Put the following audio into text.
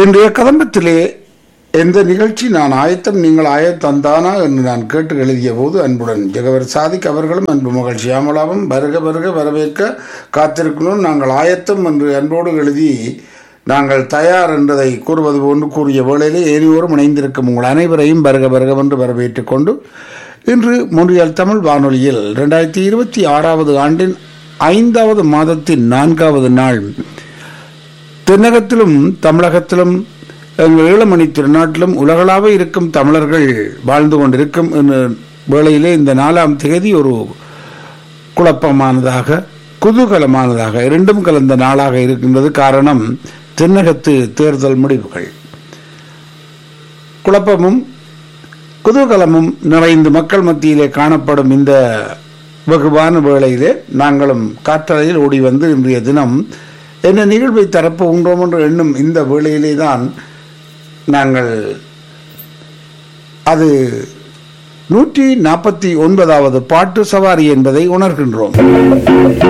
இன்றைய கதம்பத்திலே எந்த நிகழ்ச்சி நான் ஆயத்தம் நீங்கள் ஆயத்தம் தானா என்று நான் கேட்டு எழுதிய போது அன்புடன் ஜெகவர் சாதிக் அவர்களும் அன்பு மகள் சியாமலாவும் வருக வருக வரவேற்க காத்திருக்கணும் நாங்கள் ஆயத்தம் என்று அன்போடு எழுதி நாங்கள் தயார் என்றதை கூறுவது போன்று கூறிய வேளையிலே ஏனையோரும் இணைந்திருக்கும் உங்கள் அனைவரையும் வருக வருக என்று வரவேற்றுக் கொண்டு இன்று மொழியால் தமிழ் வானொலியில் ரெண்டாயிரத்தி இருபத்தி ஆறாவது ஆண்டின் ஐந்தாவது மாதத்தின் நான்காவது நாள் தென்னகத்திலும் தமிழகத்திலும் எங்கள் ஈழமணி திருநாட்டிலும் உலகளாக இருக்கும் தமிழர்கள் வாழ்ந்து கொண்டிருக்கும் என்ற வேளையிலே இந்த நாலாம் தேதி ஒரு குழப்பமானதாக குதூகலமானதாக இரண்டும் கலந்த நாளாக இருக்கின்றது காரணம் தென்னகத்து தேர்தல் முடிவுகள் குழப்பமும் குதூகலமும் நிறைந்து மக்கள் மத்தியிலே காணப்படும் இந்த வெகுவான வேளையிலே நாங்களும் காற்றலையில் ஓடி வந்து இன்றைய தினம் என்ன நிகழ்வை தரப்ப உண்டோம் என்று எண்ணும் இந்த வேளையிலே தான் நாங்கள் அது நூற்றி நாற்பத்தி ஒன்பதாவது பாட்டு சவாரி என்பதை உணர்கின்றோம்